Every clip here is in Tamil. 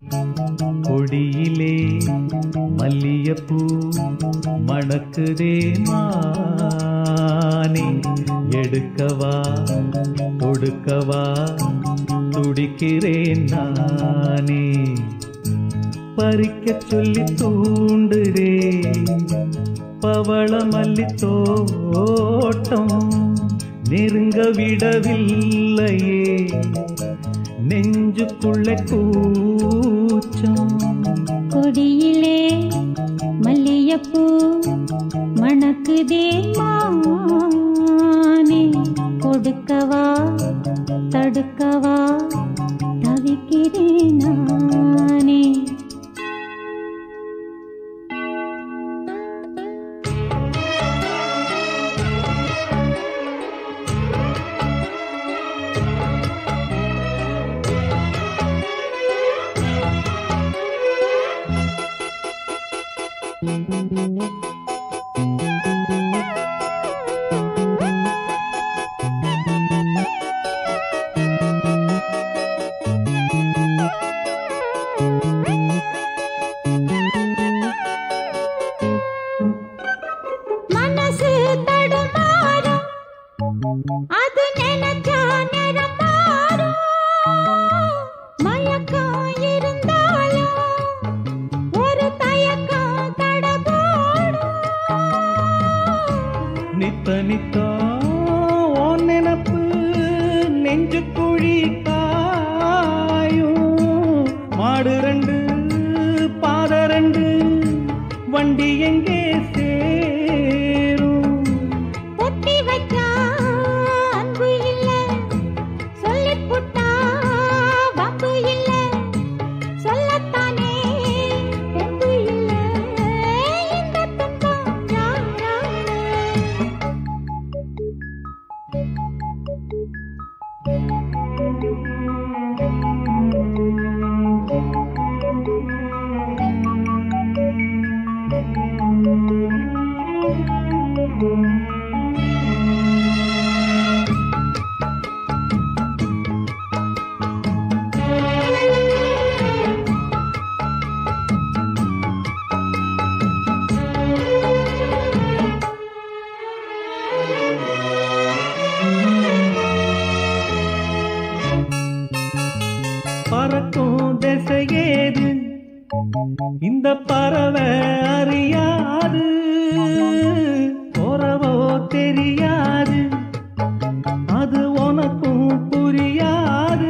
கொடியிலே மல்லியப்பூ மணக்குதே மானே எடுக்கவா கொடுக்கவா துடிக்கிறேன் நானே பறிக்க சொல்லி தூண்டுதே பவள மல்லி தோட்டம் நெருங்க விடவில்லையே நெஞ்சுக்குள்ள கூச்சம் கொடியிலே மல்லியப்பூ மணக்குதே மானே கொடுக்கவா தடுக்கவா தவிக்கிறேன் நானே மனசு தடுமாறும் அது நினைச்சா நிறம் மாறும் மயக்கம் இருந்தாலும் ஒரு தயக்கம் தடபோடும் நித்த நித்தா உன் நினப்பு நெஞ்சு குழி காயும் மாடு ரெண்டு பாத ரெண்டு வண்டி எங்கே சேரும் ஒட்டி வச்சா அன்பு இல்ல சொல்லிப் புட்டா வம்பு இல்ல சொல்லத்தானே தெம்பு இல்ல இந்த துன்பம் யாரால பறக்கும் திசையேது இந்த பறவை அறியாது போறவோ தெரியாது அது உனக்கும் புரியாது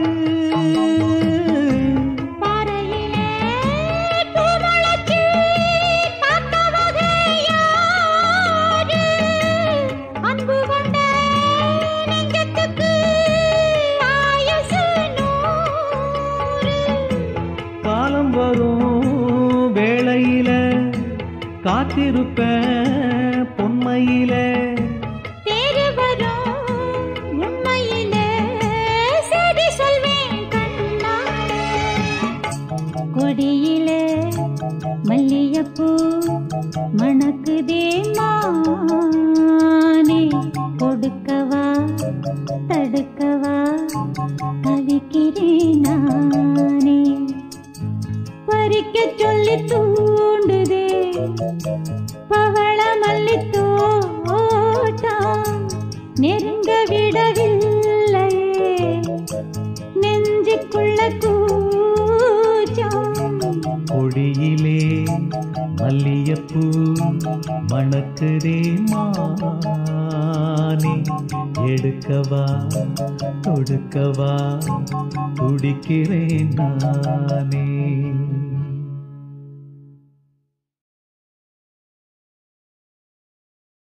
பாறையிலே பூமுளைச்சி பார்த்த வகை யாரு? அன்பு கொண்ட நெஞ்சத்துக்கு ஆயுசு நூறு. காலம் வரும் வேளையில காத்திருப்பேன் பொன்மையில தேறு வரும் உண்மையிலே செய்தி சொல்வேன் கண்ணாலே. கொடியிலே மல்லியப்பூ மணக்குதே மானே கொடுக்கவா தடுக்கவா தவிக்கிறேன் நானே பறிக்க சொல்லி தூண்டுதே பவள மல்லி தோட்டம் நெருங்க விடவில்லையே நெஞ்சுக்குள்ள கூச்சம் கொடியிலே மல்லியப்பூ மணக்குதே மானே எடுக்கவா கொடுக்கவா துடிக்கிறேன் நானே